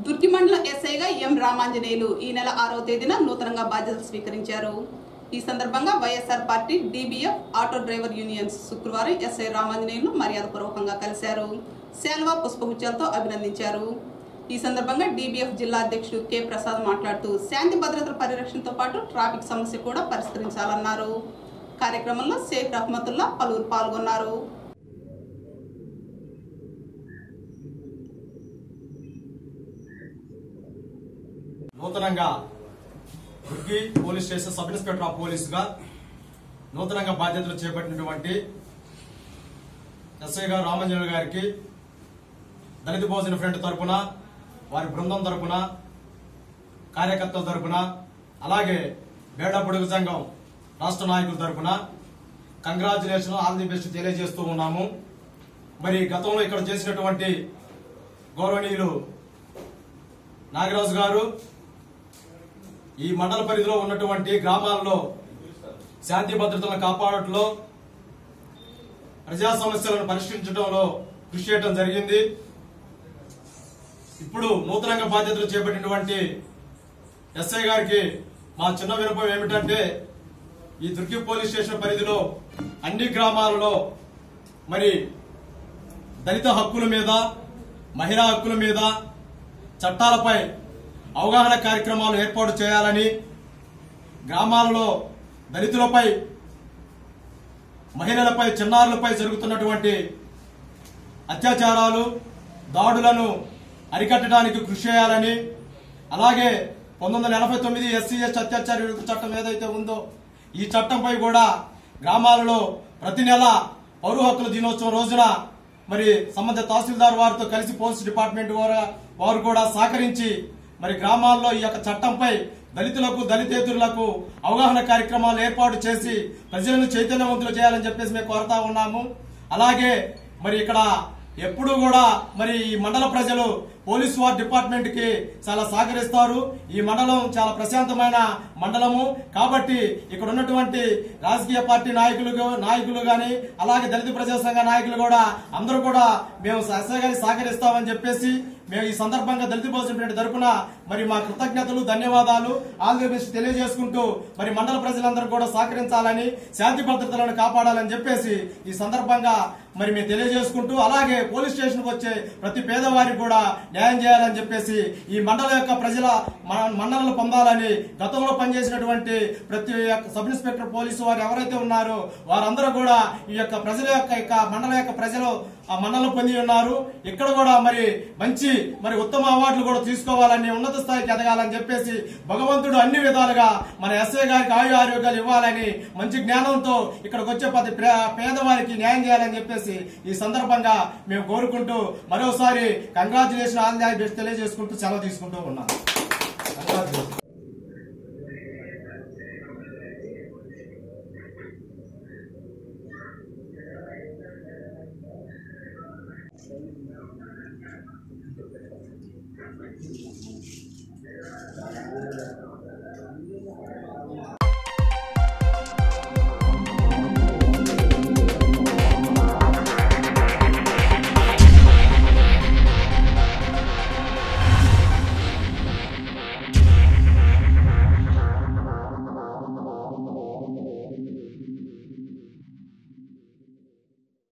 దుర్గి మండల ఎస్ఐగా ఎం రామాంజనేయులు ఈ నెల ఆరవ తేదీన నూతనంగా బాధ్యతలు స్వీకరించారు ఈ సందర్భంగా YSR party DBF auto driver unions శుక్రవారం ఎస్ఐ రామాంజనేయులను మర్యాదపూర్వకంగా కలిశారు శాల్వా పుష్పగుచ్చాలతో అభినందించారు ఈ సందర్భంగా డీబీఎఫ్ జిల్లా అధ్యక్షుడు కె ప్రసాద్ మాట్లాడుతూ శాంతి భద్రతల పరిరక్షణతో పాటు ట్రాఫిక్ సమస్య కూడా పరిష్కరించాలన్నారు కార్యక్రమంలో షేక్ రహమతుల్లా పలువురు పాల్గొన్నారు నూతనంగా Durgi police station sub inspector of పోలీసుగా నూతనంగా బాధ్యతలు చేపట్టినటువంటి ఎస్ఐ గారు రామంజనులు గారికి దళిత భోజన ఫ్రంట్ తరపున వారి బృందం తరపున కార్యకర్తల తరపున అలాగే బేడా పొడుగు సంఘం రాష్ట్ర నాయకుల తరపున కంగ్రాచులేషన్ ఆల్ ది బెస్ట్ తెలియజేస్తూ ఉన్నాము మరి గతంలో ఇక్కడ చేసినటువంటి గౌరవనీయులు నాగరాజు గారు ఈ మండల పరిధిలో ఉన్నటువంటి గ్రామాల్లో శాంతి భద్రతలను కాపాడటంలో ప్రజా సమస్యలను పరిష్కరించడంలో కృషి చేయడం జరిగింది ఇప్పుడు నూతనంగా బాధ్యతలు చేపట్టినటువంటి ఎస్ఐ గారికి మా చిన్న వినపం ఏమిటంటే ఈ దుర్గి పోలీస్ స్టేషన్ పరిధిలో అన్ని గ్రామాలలో మరి దళిత హక్కుల మీద మహిళా హక్కుల మీద చట్టాలపై అవగాహన కార్యక్రమాలు ఏర్పాటు చేయాలని గ్రామాలలో దళితులపై మహిళలపై చిన్నారులపై జరుగుతున్నటువంటి అత్యాచారాలు దాడులను అరికట్టడానికి కృషి చేయాలని అలాగే పంతొమ్మిది వందల ఎనభై తొమ్మిది ఎస్సీ ఎస్టీ అత్యాచార విరుద్ధ చట్టం ఏదైతే ఉందో ఈ చట్టంపై కూడా గ్రామాలలో ప్రతి నెల పౌర హక్కుల దినోత్సవం రోజున మరి సంబంధిత తహసీల్దార్ వారితో కలిసి పోలీస్ డిపార్ట్మెంట్ వారు వారు కూడా సహకరించి మరి గ్రామాల్లో ఈ యొక్క చట్టంపై దళితులకు దళితేతరులకు అవగాహన కార్యక్రమాలు ఏర్పాటు చేసి ప్రజలను చైతన్యవంతులు చేయాలని చెప్పేసి మేము కోరుతా ఉన్నాము అలాగే మరి ఇక్కడ ఎప్పుడు కూడా మరి ఈ మండల ప్రజలు పోలీస్ వార్ డిపార్ట్మెంట్ కి చాలా సహకరిస్తారు ఈ మండలం చాలా ప్రశాంతమైన మండలము కాబట్టి ఇక్కడ ఉన్నటువంటి రాజకీయ పార్టీ నాయకులు నాయకులు గాని అలాగే దళిత ప్రజా సంఘ నాయకులు కూడా అందరూ కూడా మేము సహకారి సహకరిస్తామని చెప్పేసి మేము ఈ సందర్భంగా దళిత భోజనం తరపున మరి మా కృతజ్ఞతలు ధన్యవాదాలు ఆల్ ది బెస్ట్ తెలియజేసుకుంటూ మరి మండల ప్రజలందరూ కూడా సహకరించాలని శాంతి భద్రతలను కాపాడాలని చెప్పేసి ఈ సందర్భంగా మరి మేము తెలియజేసుకుంటూ అలాగే పోలీస్ స్టేషన్కి వచ్చే ప్రతి పేదవారికి కూడా న్యాయం చేయాలని చెప్పేసి ఈ మండలం యొక్క ప్రజల మ- మన్ననలు పొందాలని గతంలో పనిచేసినటువంటి ప్రతి ఒక్క సబ్ ఇన్స్పెక్టర్ పోలీసు వారు ఎవరైతే ఉన్నారో వారందరూ కూడా ఈ యొక్క ప్రజల యొక్క యొక్క మండలం యొక్క ప్రజలు ఆ మండలం పొంది ఉన్నారు ఇక్కడ కూడా మరి మంచి మరి ఉత్తమ అవార్డులు కూడా తీసుకోవాలని ఉన్నత స్థాయికి ఎదగాలని చెప్పేసి భగవంతుడు అన్ని విధాలుగా మన ఎస్ఐ గారికి ఆయు ఆరోగ్యాలు ఇవ్వాలని మంచి జ్ఞానంతో ఇక్కడికి వచ్చే ప్రతి ప్రే- పేదవారికి న్యాయం చేయాలని చెప్పేసి ఈ సందర్భంగా మేము కోరుకుంటూ మరోసారి కంగ్రాచులేషన్ ఆల్ ది బెస్ట్ తెలియజేసుకుంటూ సెలవు తీసుకుంటూ ఉన్నాం Congratulations.